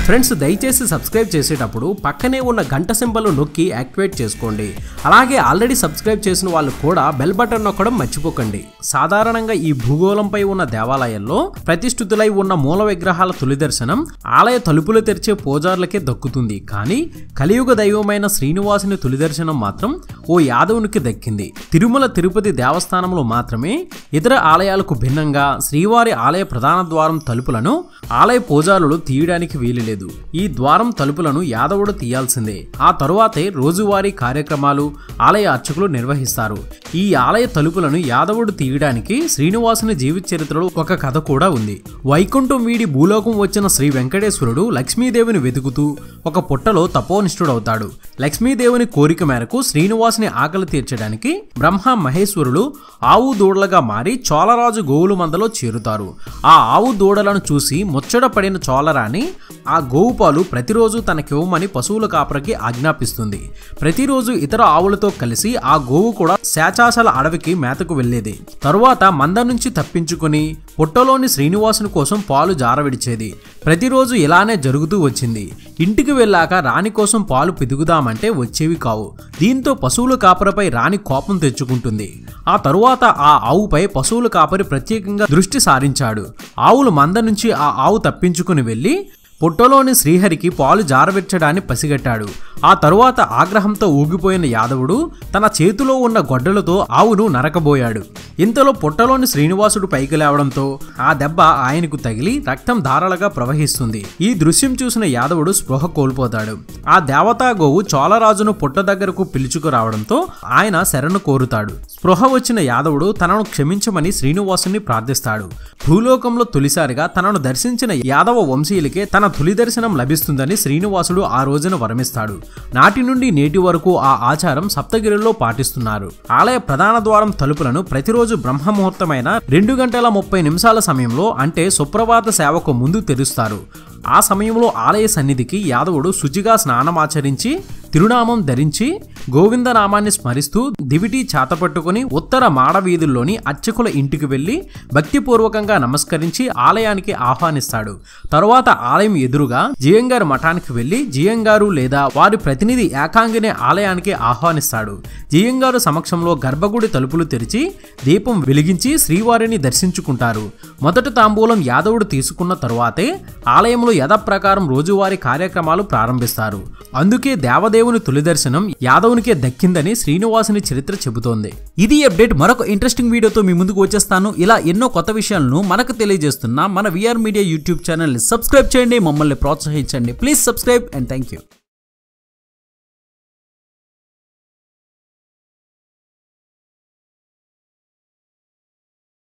friends దయచేసి subscribe చేసేటప్పుడు పక్కనే ఉన్న గంట సింబల్ నొక్కి యాక్టివేట్ చేసుకోండి అలాగే ఆల్రెడీ సబ్స్క్రైబ్ చేసిన వాళ్ళు కూడా బెల్ బటన్ నొక్కడం మర్చిపోకండి సాధారణంగా ఈ భూగోళంపై ఉన్న దేవాలయాల్లో ప్రతిష్ఠితులై ఉన్న మూల విగ్రహాల తొలి దర్శనం ఆలయ తలుపులు తెరిచే పూజారులకే దక్కుతుంది కానీ కలియుగ దైవమైన శ్రీనివాసుని తొలి దర్శనం మాత్రం ఓ యాదవునికి దక్కింది తిరుమల తిరుపతి దేవస్థానంలో మాత్రమే ఇతర ఆలయాలకు భిన్నంగా శ్రీవారి ఆలయ ప్రధాన ద్వారం తలుపులను ఆలయ పూజారులు తీయడానికి వీలు లేదు ఈ ద్వారం తలుపులను యాదవుడు తీయాల్సిందే ఆ తరువాతే రోజువారీ కార్యక్రమాలు ఆలయ అర్చకులు నిర్వహిస్తారు ఈ ఆలయ తలుపులను యాదవుడు తీయడానికి శ్రీనివాసుని జీవిత చరిత్రలో ఒక కథ కూడా ఉంది వైకుంఠం వీడి భూలోకం వచ్చిన శ్రీ వెంకటేశ్వరుడు లక్ష్మీదేవిని వెతుకుతూ ఒక పుట్టలో తపోనిష్ఠుడవుతాడు లక్ష్మీదేవుని కోరిక మేరకు శ్రీనివాసుని ఆకలి తీర్చడానికి బ్రహ్మ మహేశ్వరులు ఆవు దూడలుగా మారి చోళరాజు గోవుల మందలో చేరుతారు ఆ ఆవు దూడలను చూసి ముచ్చట పడిన చోళరాణి ఆ గోవు పాలు ప్రతిరోజు తనకివ్వమని పశువుల కాపరికి ఆజ్ఞాపిస్తుంది ప్రతిరోజు ఇతర ఆవులతో కలిసి ఆ గోవు కూడా శాచాసల అడవికి మేతకు వెళ్లేది తరువాత మంద నుంచి తప్పించుకుని పుట్టలోని శ్రీనివాసుని కోసం పాలు జారవిడిచేది ప్రతిరోజు ఇలానే జరుగుతూ వచ్చింది ఇంటికి వెళ్ళాక రాణి కోసం పాలు పిదుగుదామంటే వచ్చేవి కావు దీంతో పశువుల కాపరిపై రాణి కోపం తెచ్చుకుంటుంది ఆ తరువాత ఆ ఆవుపై పశువుల కాపరి ప్రత్యేకంగా దృష్టి సారించాడు ఆవులు మంద నుంచి ఆ ఆవు తప్పించుకుని వెళ్ళి పుట్టలోని శ్రీహరికి పాలు జారవిచ్చడాన్ని పసిగట్టాడు ఆ తరువాత ఆగ్రహంతో ఊగిపోయిన యాదవుడు తన చేతిలో ఉన్న గొడ్డలతో ఆవును నరకబోయాడు ఇంతలో పుట్టలోని శ్రీనివాసుడు పైకి లేవడంతో ఆ దెబ్బ ఆయనకు తగిలి రక్తం ధారలుగా ప్రవహిస్తుంది ఈ దృశ్యం చూసిన యాదవుడు స్పృహ కోల్పోతాడు ఆ దేవతా గోవు చోళరాజును పుట్ట దగ్గరకు పిలుచుకురావడంతో ఆయన శరణు కోరుతాడు స్పృహ వచ్చిన యాదవుడు తనను క్షమించమని శ్రీనివాసుని ప్రార్థిస్తాడు భూలోకంలో తొలిసారిగా తనను దర్శించిన యాదవ వంశీయులకే తన తొలి దర్శనం లభిస్తుందని శ్రీనివాసుడు ఆ రోజున వరమిస్తాడు నాటి నుండి నేటి వరకు ఆ ఆచారం సప్తగిరిలో పాటిస్తున్నారు ఆలయ ప్రధాన ద్వారం తలుపులను ప్రతిరోజు బ్రహ్మముహూర్తమైన రెండు గంటల ముప్పై నిమిషాల సమయంలో అంటే సుప్రభాత సేవకు ముందు తెరుస్తారు ఆ సమయంలో ఆలయ సన్నిధికి యాదవుడు శుచిగా స్నానమాచరించి తిరునామం ధరించి గోవిందనామాన్ని స్మరిస్తూ దివిటి చేతపట్టుకుని ఉత్తర మాడ వీధుల్లోని అర్చకుల ఇంటికి వెళ్లి భక్తిపూర్వకంగా నమస్కరించి ఆలయానికి ఆహ్వానిస్తాడు తరువాత ఆలయం ఎదురుగా జియంగారు మఠానికి వెళ్లి జియంగారు లేదా వారి ప్రతినిధి ఏకాంగినే ఆలయానికి ఆహ్వానిస్తాడు జియంగారు సమక్షంలో గర్భగుడి తలుపులు తెరిచి దీపం వెలిగించి శ్రీవారిని దర్శించుకుంటారు మొదటి తాంబూలం యాదవుడు తీసుకున్న తరువాతే ఆలయంలో యథప్రకారం రోజువారీ కార్యక్రమాలు ప్రారంభిస్తారు అందుకే దేవదేవుని తొలి దర్శనం యాదవునికే దక్కిందని శ్రీనివాసుని చరిత్ర చెబుతోంది ఇది అప్డేట్ మరొక ఇంట్రెస్టింగ్ వీడియోతో మీ ముందుకు వచ్చేస్తాను ఇలా ఎన్నో కొత్త విషయాలను మనకు తెలియజేస్తున్న మన విఆర్ మీడియా యూట్యూబ్ ఛానల్ని సబ్స్క్రైబ్ చేయండి మమ్మల్ని ప్రోత్సహించండి please subscribe and thank you